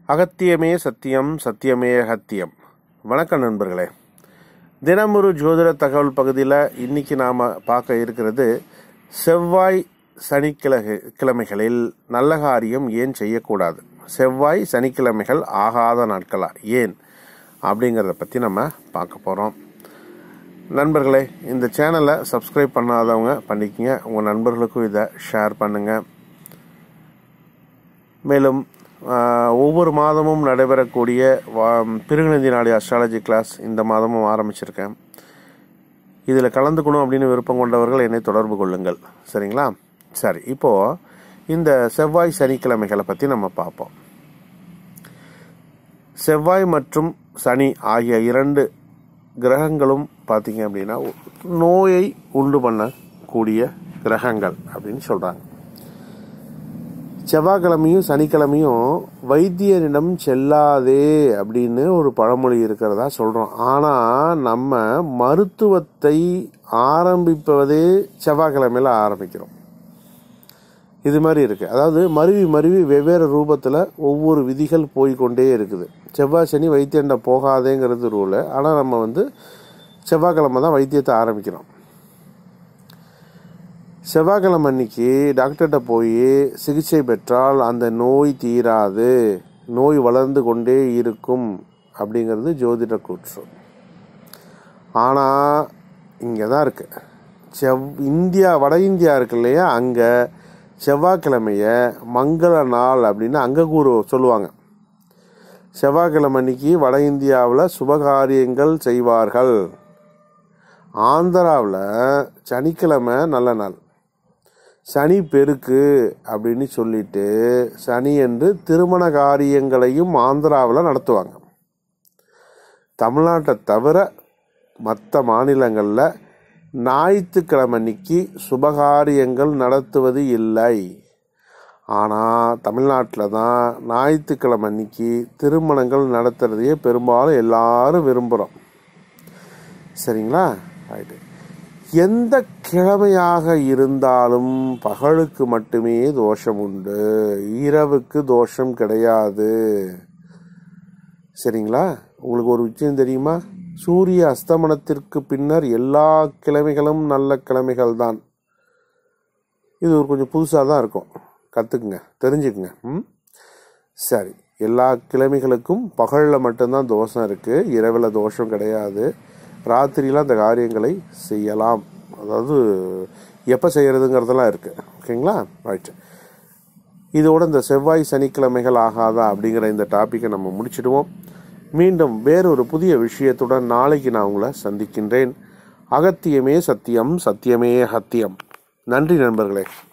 அகத்தியமே சத்தியம் சத்தியமே அகத்தியம் வணக்கம் நண்பர்களே தினமொரு ஜோதிட தகவல் பகுதியில் இன்னைக்கு நாம் பார்க்க இருக்கிறது செவ்வாய் சனிக்கிழமை கிழமைகளில் நல்ல காரியம் ஏன் செய்யக்கூடாது செவ்வாய் சனிக்கிழமைகள் ஆகாத நாட்களா ஏன் அப்படிங்கிறத பற்றி நம்ம பார்க்க போகிறோம் நண்பர்களே இந்த சேனலை சப்ஸ்கிரைப் பண்ணாதவங்க பண்ணிக்கங்க உங்கள் நண்பர்களுக்கும் இதை ஷேர் பண்ணுங்கள் மேலும் ஆஹ், ஒவ்வொரு மாதமும் நடைபெறக்கூடிய வா- பிருகுநந்தி நாடி அஸ்ட்ராலஜி கிளாஸ் இந்த மாதமும் ஆரம்பிச்சிருக்கேன் இதில் கலந்துக்கணும் அப்படின்னு விருப்பம் கொண்டவர்கள் என்னை தொடர்பு கொள்ளுங்கள் சரிங்களா சரி இப்போது இந்த செவ்வாய் சனிக்கிழமைகளை பற்றி நம்ம பார்ப்போம் செவ்வாய் மற்றும் சனி ஆகிய இரண்டு கிரகங்களும் பார்த்தீங்க அப்படின்னா நோயை உண்டு பண்ணக்கூடிய கிரகங்கள் அப்படின்னு சொல்கிறாங்க செவ்வாய்க்கிழமையும் சனிக்கிழமையும் வைத்தியரிடம் செல்லாதே அப்படின்னு ஒரு பழமொழி இருக்கிறதா சொல்கிறோம் ஆனால் நம்ம மருத்துவத்தை ஆரம்பிப்பதே செவ்வாய்க்கிழமையில் ஆரம்பிக்கிறோம் இது மாதிரி இருக்குது அதாவது மருவி மருவி வெவ்வேறு ரூபத்தில் ஒவ்வொரு விதிகள் போய்க்கொண்டே இருக்குது செவ்வாய் சனி வைத்தியண்ட போகாதேங்கிறது ரூலு ஆனால் நம்ம வந்து செவ்வாய்க்கிழமை தான் வைத்தியத்தை ஆரம்பிக்கிறோம் செவ்வாய்க்கிழமை அன்னைக்கு டாக்டர்கிட்ட போய் சிகிச்சை பெற்றால் அந்த நோய் தீராது நோய் வளர்ந்து கொண்டே இருக்கும் அப்படிங்கிறது ஜோதிட கூற்று ஆனால் இங்கே தான் இருக்கு செவ் இந்தியா வட இந்தியா இருக்கு இல்லையா அங்கே செவ்வாய்க்கிழமைய மங்கள நாள் அப்படின்னு அங்கே கூறு சொல்லுவாங்க செவ்வாய்க்கிழமை அன்னைக்கு வட இந்தியாவில் சுபகாரியங்கள் செய்வார்கள் ஆந்திராவில் சனிக்கிழமை நல்ல நாள் சனி பெருக்கு அப்படின்னு சொல்லிட்டு சனி என்று திருமண காரியங்களையும் ஆந்திராவில் நடத்துவாங்க தமிழ்நாட்டை தவிர மற்ற மாநிலங்களில் ஞாயிற்றுக்கிழமை அன்னைக்கு சுபகாரியங்கள் நடத்துவது இல்லை ஆனால் தமிழ்நாட்டில் தான் ஞாயிற்றுக்கிழமை அன்னைக்கு திருமணங்கள் நடத்துறதையே பெரும்பாலும் எல்லாரும் விரும்புகிறோம் சரிங்களா ரைட்டு எந்த கிழமையாக இருந்தாலும் பகலுக்கு மட்டுமே தோஷம் உண்டு இரவுக்கு தோஷம் கிடையாது சரிங்களா உங்களுக்கு ஒரு விஷயம் தெரியுமா சூரிய அஸ்தமனத்திற்கு பின்னர் எல்லா கிழமைகளும் நல்ல கிழமைகள் தான் இது ஒரு கொஞ்சம் புதுசாக தான் இருக்கும் கற்றுக்குங்க தெரிஞ்சுக்குங்க ம் சரி எல்லா கிழமைகளுக்கும் பகலில் மட்டும்தான் தோஷம் இருக்குது இரவில் தோஷம் கிடையாது ராத்திரியில் அந்த காரியங்களை செய்யலாம் அதாவது எப்போ செய்கிறதுங்கிறதெல்லாம் இருக்குது ஓகேங்களா ரைட் இதோட இந்த செவ்வாய் சனிக்கிழமைகள் ஆகாதா அப்படிங்கிற இந்த டாப்பிக்கை நம்ம முடிச்சிடுவோம் மீண்டும் வேறொரு புதிய விஷயத்துடன் நாளைக்கு நான் உங்களை சந்திக்கின்றேன் அகத்தியமே சத்தியம் சத்தியமே ஹத்தியம் நன்றி நண்பர்களே